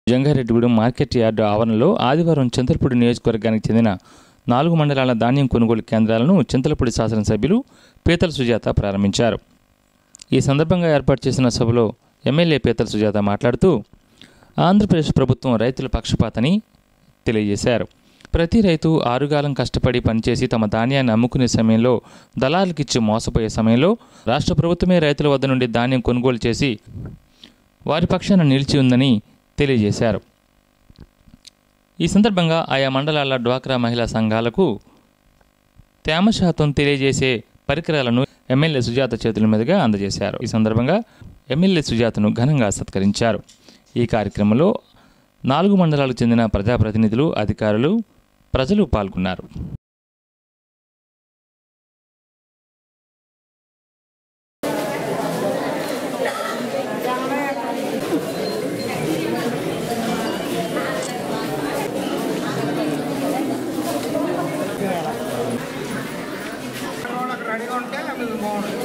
Jangareddygudem market yard ఆవరణలో ఆదివారం చింతలపూడి నియోజకవర్గానికి చెందిన నాలుగు మండలాల ధాన్యం కొనుగోలు కేంద్రాలను చింతలపూడి శాసనసభ్యులు పీతల సుజాత ప్రారంభించారు ఈ సందర్భంగా ఏర్పాటు చేసిన సభలో ఎమ్మెల్యే పీతల సుజాత మాట్లాడుతూ ఆంధ్రప్రదేశ్ ప్రభుత్వం రైతుల పక్షపాతని తెలియజేశారు ప్రతి రైతు ఆరుగాలం కష్టపడి పనిచేసి తమ ధాన్యాన్ని అమ్ముకునే సమయంలో దళాలకిచ్చి మోసపోయే సమయంలో రాష్ట్ర ప్రభుత్వమే రైతుల వద్ద నుండి ధాన్యం కొనుగోలు చేసి వారి పక్షాన నిలిచి ఉందని తెలియజేశారు ఈ సందర్భంగా ఆయా మండలాల డ్వాక్రా మహిళా సంఘాలకు తేమ శాతం తెలియజేసే పరికరాలను ఎమ్మెల్యే సుజాత చేతుల మీదుగా అందజేశారు ఈ సందర్భంగా ఎమ్మెల్యే సుజాతను ఘనంగా సత్కరించారు ఈ కార్యక్రమంలో నాలుగు మండలాలకు చెందిన ప్రజాప్రతినిధులు అధికారులు ప్రజలు పాల్గొన్నారు రెడీగా ఉంటే మీకు బాగుంటుంది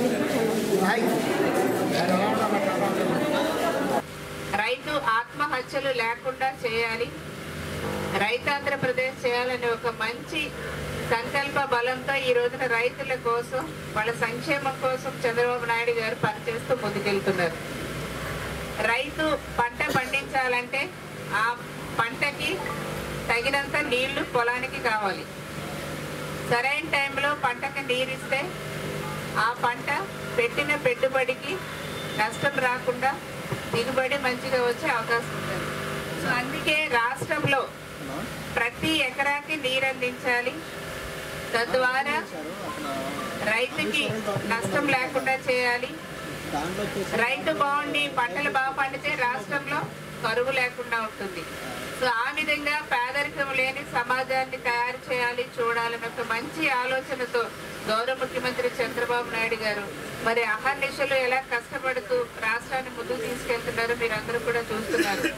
రైతు ఆత్మహత్యలు లేకుండా చేయాలి రైతాంధ్రప్రదేశ్ చేయాలనే ఒక మంచి సంకల్ప బలంతో ఈ రోజున రైతుల కోసం వాళ్ళ సంక్షేమం కోసం చంద్రబాబు నాయుడు గారు పనిచేస్తూ ముందుకెళ్తున్నారు రైతు పంట పండించాలంటే ఆ పంటకి తగినంత నీళ్లు పొలానికి కావాలి సరైన టైంలో పంటకి నీరిస్తే ఆ పంట పెట్టిన పెట్టుబడికి నష్టం రాకుండా దిగుబడి మంచిగా వచ్చే అవకాశం ఉంటుంది సో అందుకే రాష్ట్రంలో ప్రతి ఎకరాకి నీరు అందించాలి తద్వారా రైతుకి నష్టం లేకుండా చేయాలి రైతు బాగుండి పంటలు బాగా పండితే రాష్ట్రంలో కరువు లేకుండా ఉంటుంది సో ఆ విధంగా పేదరికం లేని సమాజాన్ని తయారు చేయాలి చూడాలని ఒక మంచి ఆలోచనతో గౌరవ ముఖ్యమంత్రి చంద్రబాబు నాయుడు గారు మరి అహర్నిశలు ఎలా కష్టపడుతూ రాష్ట్రాన్ని ముందుకు తీసుకెళ్తున్నారో మీరందరూ కూడా చూస్తున్నారు